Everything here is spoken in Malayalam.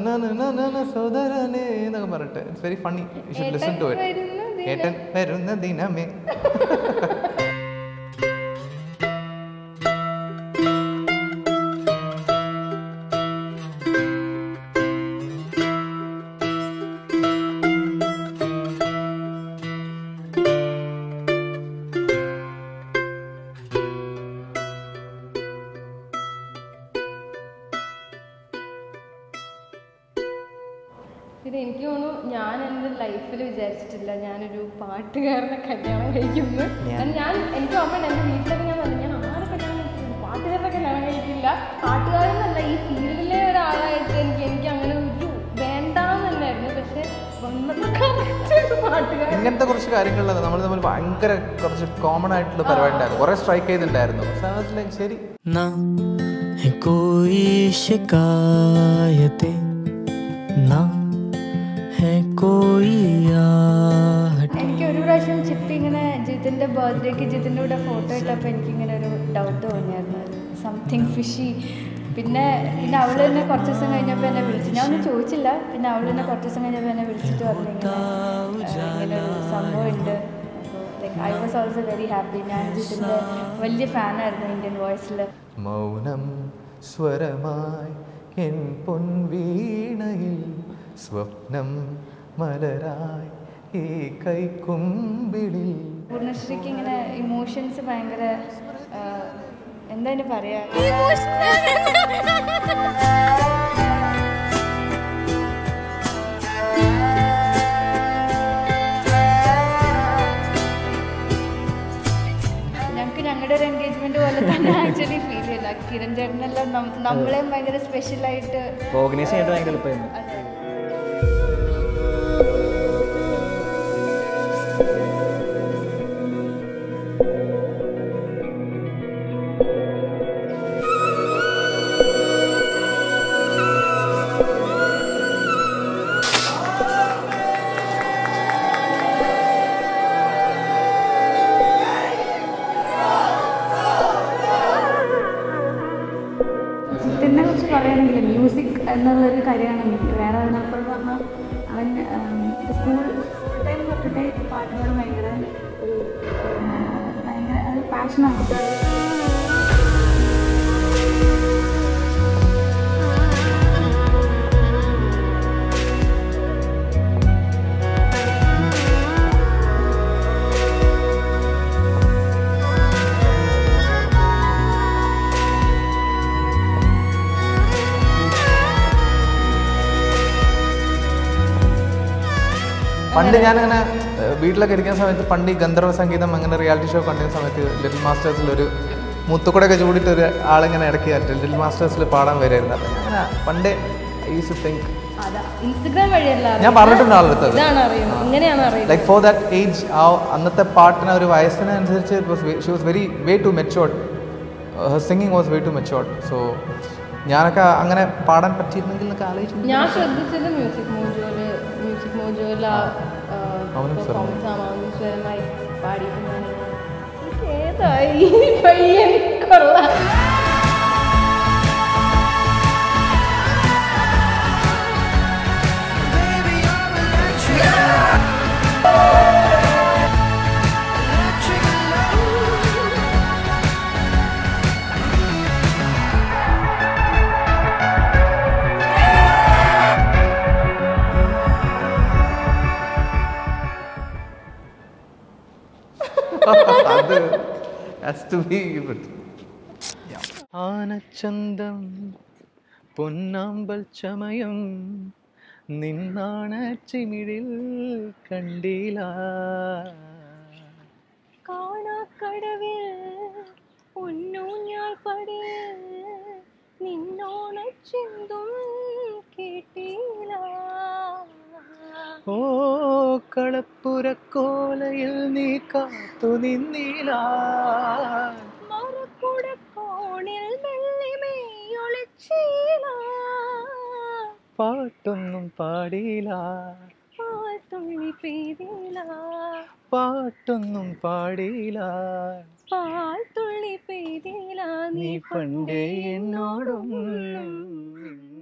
സോദരനെ എന്നൊക്കെ പറഞ്ഞിട്ട് it's very funny you should listen to it വരുന്ന ഏട്ടൻ വരുന്ന ദിനമേ പിന്നെ എനിക്ക് തോന്നുന്നു ഞാൻ എൻ്റെ ലൈഫിൽ വിചാരിച്ചിട്ടില്ല ഞാനൊരു പാട്ടുകാരനെ കല്യാണം കഴിക്കുന്നു കാരണം ഞാൻ എനിക്ക് ഓർമ്മയുണ്ട് എൻ്റെ വീട്ടിലൊക്കെ ഞാൻ പറഞ്ഞു ഞാൻ ആരെ കല്യാണം കഴിക്കുന്നു പാട്ടുകാരനെ കല്യാണം കഴിക്കില്ല പാട്ടുകാരെന്നല്ല ഈ ഫീൽഡിലെ ഒരാളായിട്ട് എനിക്ക് എനിക്ക് അങ്ങനെ ഒരു വേണ്ടാന്നല്ലായിരുന്നു പക്ഷെ വന്നപ്പോൾ correct ഒരു പാട്ടുകാരൻ ഇങ്ങനത്തെ കുറച്ച് കാര്യങ്ങളിൽ നമ്മൾ തമ്മിൽ ഭയങ്കര കുറച്ച് കോമൺ ആയിട്ടുള്ള പരിപാടി ഉണ്ടായിരുന്നു കുറെ സ്ട്രൈക്ക് ചെയ്തിട്ടുണ്ടായിരുന്നു So I was like, ശരി ना है कोई शिकायतें ना है कोई आहट എനിക്ക് ഒരു പ്രാവശ്യം ചിപ്പി ഇങ്ങനെ ജിതിൻ്റെ ബർത്ത്ഡേക്ക് ജിതിൻ്റെ കൂടെ ഫോട്ടോ ഇട്ടപ്പോൾ എനിക്കിങ്ങനെ ഒരു ഡൗട്ട് തോന്നിയായിരുന്നു സംതിങ് ഫിഷി പിന്നെ പിന്നെ അവൾ തന്നെ കുറച്ച് ദിവസം കഴിഞ്ഞപ്പോൾ എന്നെ വിളിച്ചു ഞാൻ ഒന്നും ചോദിച്ചില്ല പിന്നെ അവൾ തന്നെ കുറച്ച് ദിവസം കഴിഞ്ഞപ്പോൾ എന്നെ വിളിച്ചിട്ട് പറഞ്ഞു ഇങ്ങനെ ആ, ഇങ്ങനെ ഒരു സംഭവം ഉണ്ട് like I was also very happy ഞാൻ ജിതിൻ്റെ വലിയ ഫാനായിരുന്നു ഇന്ത്യൻ വോയിസിൽ മൗനം സ്വരമായി എൻ പൊൻവീണയിൽ സ്വപ്നം മലരായി ഈ കൈക്കുമ്പിളിൽ പൂർണ്ണശ്രീക്ക് ഇങ്ങനെ ഇമോഷൻസ് ഭയങ്കര ആ, എന്താ അതിന് പറയാ ഞങ്ങൾക്ക് ഞങ്ങളുടെ ഒരു എൻഗേജ്മെന്റ് പോലെ തന്നെ ആക്ച്വലി ഫീൽ ചെയ്യില്ല കിരൺ ചേട്ടനെല്ലാം നം- നമ്മളെയും ഭയങ്കര സ്പെഷ്യലായിട്ട് ഓർഗനൈസ് ചെയ്യാനായിട്ട് ഭയങ്കര എളുപ്പമായിരുന്നു അതെ ജിത്തിനെ കുറിച്ച് പറയുകയാണെങ്കിൽ മ്യൂസിക് എന്നുള്ളൊരു കാര്യമാണ് വേറെ അതിനപ്പുറം പറഞ്ഞാൽ അവൻ സ്കൂൾ ടൈം തൊട്ടിട്ടേ പാട്ടിനോട് ഭയങ്കര ഒരു ആ, ഭയങ്കര അത് പാഷനാണ് പണ്ട് ഞാനങ്ങനെ ഏഹ്, വീട്ടിലൊക്കെ ഇരിക്കുന്ന സമയത്ത് പണ്ട് ഈ ഗന്ധർവ സംഗീതം അങ്ങനെ റിയാലിറ്റി ഷോ കണ്ടിരുന്ന സമയത്ത് ലിറ്റിൽ മാസ്റ്റേഴ്സിൽ ഒരു മുത്തുകൂടെയൊക്കെ ചൂടിയിട്ട് ഒരു ആളിങ്ങനെ ഇടയ്ക്ക് കയറ്റി ലിറ്റിൽ മാസ്റ്റേഴ്സിൽ പാടാൻ വരുമായിരുന്നു അപ്പം ഞാൻ പണ്ടേ യൂസ് തിങ്ക് അതാ ഇൻസ്റ്റഗ്രാം വഴിയല്ല ഞാൻ പറഞ്ഞിട്ടുണ്ട് ആളുടെ അടുത്ത് അത്. ഇതാണ് അറിയുന്നത് ഇങ്ങനെയാണ് അറിയുന്നത് ലൈക്ക് ഫോർ ദാറ്റ് ഏജ് ആ അന്നത്തെ പാട്ടിന് ഒരു വയസ്സിനനുസരിച്ച് she was very way too matured singing was way too matured so ഞാനൊക്കെ അങ്ങനെ പാടാൻ പറ്റിയിരുന്നെങ്കിൽ എന്നൊക്കെ ആലോചിച്ചു ഞാൻ ശ്രദ്ധിച്ചത് മ്യൂസിക് മോജോയില് മ്യൂസിക് മോജോയില് മൗനം സ്വരം. പെർഫോമൻസ് ആ മൗനം സ്വരമായി പാടിയിട്ട് ഞാൻ ഇത് ഏതായി പയ്യൻ കൊള്ളാം അത് has to be good. ആനച്ചന്തം പൊന്നാമ്പൽ ചമയം നിന്നാണ ചിമിഴിൽ കണ്ടീല കാണാക്കടവിൽ പൊന്നൂഞ്ഞാൽ പടിയിൽ നിന്നോണ ചിന്തും കേട്ടില്ല ഓ കളപ്പുരക്കോലയിൽ നീ കാത്തു നിന്നീല മറക്കുട കോണിൽ മെല്ലിമേയൊളിച്ചീല പാട്ടൊന്നും പാടിയില്ല പാൽത്തുള്ളി പെയ്തില്ല പാട്ടൊന്നും പാടിയില്ല പാൽത്തുള്ളി പെയ്തില്ല നീ പണ്ടേ എന്നോടൊന്നും